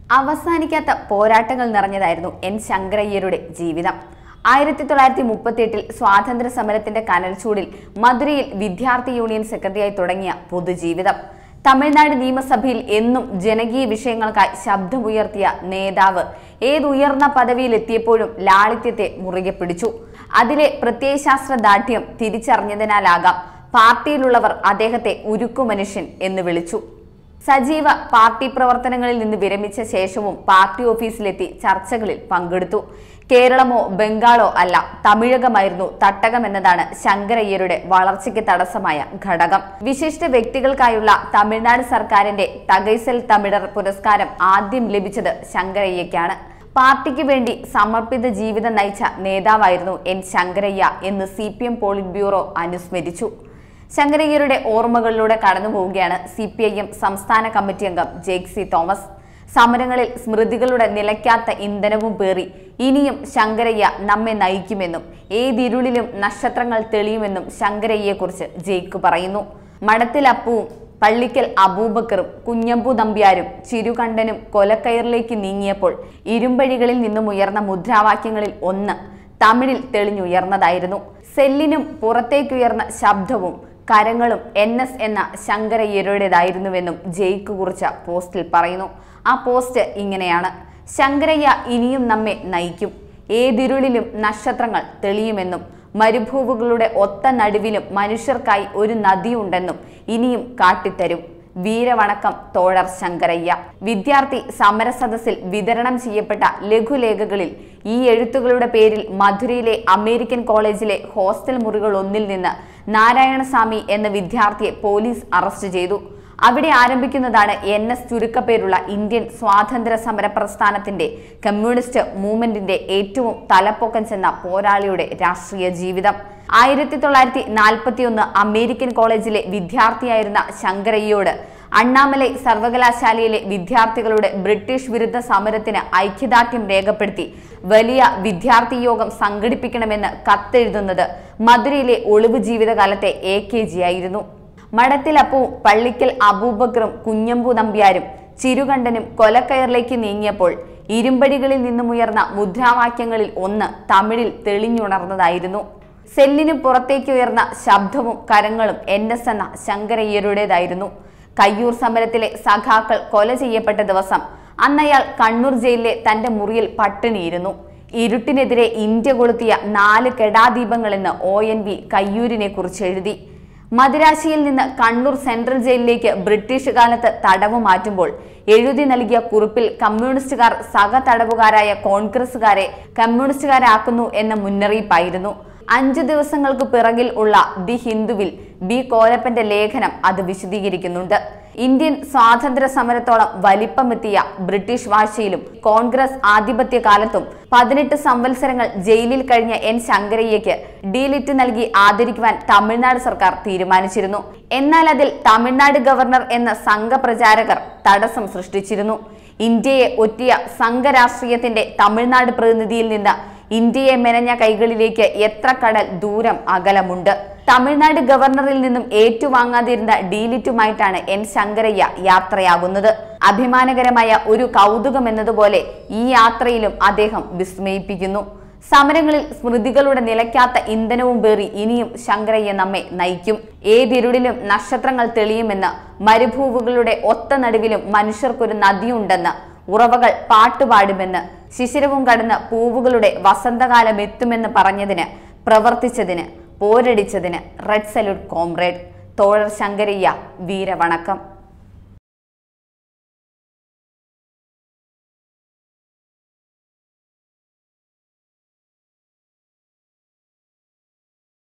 അവസാനിക്കാത്ത പോരാട്ടങ്ങൾ നിറഞ്ഞതായിരുന്നു എൻ ശങ്കരയ്യരുടെ ജീവിതം ആയിരത്തി തൊള്ളായിരത്തി മുപ്പത്തിയെട്ടിൽ സ്വാതന്ത്ര്യ സമരത്തിന്റെ കനൽച്ചൂടിൽ മധുരയിൽ വിദ്യാർത്ഥി യൂണിയൻ സെക്രട്ടറിയായി തുടങ്ങിയ പൊതുജീവിതം തമിഴ്നാട് നിയമസഭയിൽ എന്നും ജനകീയ വിഷയങ്ങൾക്കായി ശബ്ദമുയർത്തിയ നേതാവ് ഏതുയർന്ന പദവിയിലെത്തിയപ്പോഴും ലാളിത്യത്തെ മുറുകെ പിടിച്ചു അതിലെ പ്രത്യയശാസ്ത്ര ദാർഢ്യം തിരിച്ചറിഞ്ഞതിനാലാകാം പാർട്ടിയിലുള്ളവർ അദ്ദേഹത്തെ ഉരുക്കുമനുഷ്യൻ എന്ന് വിളിച്ചു സജീവ പാർട്ടി പ്രവർത്തനങ്ങളിൽ നിന്ന് വിരമിച്ച ശേഷവും പാർട്ടി ഓഫീസിലെത്തി ചർച്ചകളിൽ പങ്കെടുത്തു കേരളമോ ബംഗാളോ അല്ല തമിഴകമായിരുന്നു തട്ടകം എന്നതാണ് ശങ്കരയ്യരുടെ വളർച്ചയ്ക്ക് തടസ്സമായ ഘടകം വിശിഷ്ട വ്യക്തികൾക്കായുള്ള തമിഴ്നാട് സർക്കാരിന്റെ തകൈസൽ തമിഴർ പുരസ്കാരം ആദ്യം ലഭിച്ചത് ശങ്കരയ്യയ്ക്കാണ് പാർട്ടിക്ക് വേണ്ടി സമർപ്പിത ജീവിതം നയിച്ച നേതാവായിരുന്നു എൻ ശങ്കരയ്യ എന്ന് C P M polit bureau അനുസ്മരിച്ചു ശങ്കരയ്യരുടെ ഓർമ്മകളിലൂടെ കടന്നു പോവുകയാണ് സി പി ഐ എം സംസ്ഥാന കമ്മിറ്റി അംഗം ജേക്സി തോമസ് സമരങ്ങളിൽ സ്മൃതികളുടെ നിലയ്ക്കാത്ത ഇന്ധനവും പേറി ഇനിയും ശങ്കരയ്യ നമ്മെ നയിക്കുമെന്നും ഏതിരുളിലും നക്ഷത്രങ്ങൾ തെളിയുമെന്നും ശങ്കരയ്യയെക്കുറിച്ച് ജേക്ക് പറയുന്നു മഠത്തിൽ അപ്പുവും പള്ളിക്കൽ അബൂബക്കറും കുഞ്ഞമ്പു നമ്പ്യാരും ചിരുകണ്ഠനും കൊലക്കയറിലേക്ക് നീങ്ങിയപ്പോൾ ഇരുമ്പഴികളിൽ നിന്നും ഉയർന്ന മുദ്രാവാക്യങ്ങളിൽ ഒന്ന് തമിഴിൽ തെളിഞ്ഞുയർന്നതായിരുന്നു സെല്ലിനും പുറത്തേക്കുയർന്ന ശബ്ദവും കരങ്ങളും എൻ എസ് എന്ന ശങ്കരയ്യരുടേതായിരുന്നുവെന്നും ജയിക്ക് കുറിച്ച പോസ്റ്റിൽ പറയുന്നു ആ പോസ്റ്റ് ഇങ്ങനെയാണ് ശങ്കരയ്യ ഇനിയും നമ്മെ നയിക്കും ഏതിരുളിലും നക്ഷത്രങ്ങൾ തെളിയുമെന്നും മരുഭൂവുകളുടെ ഒത്ത നടുവിലും മനുഷ്യർക്കായി ഒരു നദിയുണ്ടെന്നും ഇനിയും കാട്ടിത്തരും വീരവണക്കം തോഴർ ശങ്കരയ്യ വിദ്യാർത്ഥി സമരസദസ്സിൽ വിതരണം ചെയ്യപ്പെട്ട ലഘുലേഖകളിൽ ഈ എഴുത്തുകളുടെ പേരിൽ മധുരയിലെ അമേരിക്കൻ കോളേജിലെ ഹോസ്റ്റൽ മുറികൾ ഒന്നിൽ നിന്ന് നാരായണസ്വാമി എന്ന വിദ്യാർത്ഥിയെ പോലീസ് അറസ്റ്റ് ചെയ്തു അവിടെ ആരംഭിക്കുന്നതാണ് എൻ എസ് ചുരുക്കപ്പേരുള്ള ഇന്ത്യൻ സ്വാതന്ത്ര്യ സമര പ്രസ്ഥാനത്തിന്റെ കമ്മ്യൂണിസ്റ്റ് മൂവ്മെന്റിന്റെ ഏറ്റവും തലപ്പൊക്കം ചെന്ന പോരാളിയുടെ രാഷ്ട്രീയ ജീവിതം ആയിരത്തി തൊള്ളായിരത്തി നാൽപ്പത്തി ഒന്ന് അമേരിക്കൻ കോളേജിലെ വിദ്യാർത്ഥിയായിരുന്ന ശങ്കരയ്യോട് അണ്ണാമലൈ സർവകലാശാലയിലെ വിദ്യാർത്ഥികളുടെ ബ്രിട്ടീഷ് വിരുദ്ധ സമരത്തിന് ഐക്യദാർഢ്യം രേഖപ്പെടുത്തി വലിയ വിദ്യാർത്ഥി യോഗം സംഘടിപ്പിക്കണമെന്ന് കത്തെഴുതുന്നത് മധുരയിലെ ഒളിവ് ജീവിതകാലത്തെ എ കെ ജി ആയിരുന്നു മഠത്തിലപ്പവും പള്ളിക്കൽ അബൂബക്കറും കുഞ്ഞമ്പു നമ്പ്യാരും ചിരുകണ്ഠനും കൊലക്കയറിലേക്ക് നീങ്ങിയപ്പോൾ ഇരുമ്പടികളിൽ നിന്നുമുയർന്ന മുദ്രാവാക്യങ്ങളിൽ ഒന്ന് തമിഴിൽ തെളിഞ്ഞുണർന്നതായിരുന്നു സെല്ലിന് പുറത്തേക്കുയർന്ന ശബ്ദവും കരങ്ങളും എൻ എസ് എന്ന ശങ്കരയ്യരുടേതായിരുന്നു കയ്യൂർ സമരത്തിലെ സഖാക്കൾ കൊല ചെയ്യപ്പെട്ട ദിവസം അന്നയാൾ കണ്ണൂർ ജയിലിലെ തന്റെ മുറിയിൽ പട്ടിണിയിരുന്നു ഇരുട്ടിനെതിരെ ഇന്ത്യ കൊളുത്തിയ നാല് കെടാദീപങ്ങളെന്ന് ഒ എൻ വി കയ്യൂരിനെ കുറിച്ച് എഴുതി മദിരാശിയിൽ നിന്ന് കണ്ണൂർ സെൻട്രൽ ജയിലിലേക്ക് ബ്രിട്ടീഷ് കാലത്ത് തടവ് മാറ്റുമ്പോൾ എഴുതി നൽകിയ കുറിപ്പിൽ കമ്മ്യൂണിസ്റ്റുകാർ സഹ തടവുകാരായ കോൺഗ്രസുകാരെ കമ്മ്യൂണിസ്റ്റുകാരാക്കുന്നു എന്ന മുന്നറിയിപ്പായിരുന്നു അഞ്ചു ദിവസങ്ങൾക്ക് പിറകിൽ ഉള്ള ദി ഹിന്ദുവിൽ ബി കോലപ്പന്റെ ലേഖനം അത് വിശദീകരിക്കുന്നുണ്ട് ഇന്ത്യൻ സ്വാതന്ത്ര്യ സമരത്തോളം വലിപ്പമെത്തിയ ബ്രിട്ടീഷ് വാഴ്ചയിലും കോൺഗ്രസ് ആധിപത്യ കാലത്തും പതിനെട്ട് സംവത്സരങ്ങൾ ജയിലിൽ കഴിഞ്ഞ എൻ ശങ്കരയ്യയ്ക്ക് ഡിലിറ്റ് നൽകി ആദരിക്കുവാൻ തമിഴ്നാട് സർക്കാർ തീരുമാനിച്ചിരുന്നു എന്നാൽ അതിൽ തമിഴ്നാട് ഗവർണർ എന്ന സംഘപ്രചാരകർ തടസ്സം സൃഷ്ടിച്ചിരുന്നു ഇന്ത്യയെ ഒറ്റിയ സംഘരാഷ്ട്രീയത്തിന്റെ തമിഴ്നാട് പ്രതിനിധിയിൽ നിന്ന് ഇന്ത്യയെ മെനഞ്ഞ കൈകളിലേക്ക് എത്ര കടൽ ദൂരം അകലമുണ്ട് തമിഴ്നാട് ഗവർണറിൽ നിന്നും ഏറ്റുവാങ്ങാതിരുന്ന ഡീലിറ്റുമായിട്ടാണ് എൻ ശങ്കരയ്യ യാത്രയാകുന്നത് അഭിമാനകരമായ ഒരു കൗതുകം എന്നതുപോലെ ഈ യാത്രയിലും അദ്ദേഹം വിസ്മയിപ്പിക്കുന്നു സമരങ്ങളിൽ സ്മൃതികളുടെ നിലയ്ക്കാത്ത ഇന്ധനവും പേറി ഇനിയും ശങ്കരയ്യ നമ്മെ നയിക്കും ഏതിരുളിലും നക്ഷത്രങ്ങൾ തെളിയുമെന്ന് മരുഭൂവുകളുടെ ഒത്ത നടുവിലും മനുഷ്യർക്കൊരു നദിയുണ്ടെന്ന് ഉറവകൾ പാട്ടുപാടുമെന്ന് ശിശിരവും കടന്ന് പൂവുകളുടെ വസന്തകാലം എത്തുമെന്ന് പറഞ്ഞതിന് പ്രവർത്തിച്ചതിന് പോരടിച്ചതിന് റെഡ് സല്യൂട്ട് കോംറേഡ് തോഴർ ശങ്കരയ്യ വീരവണക്കം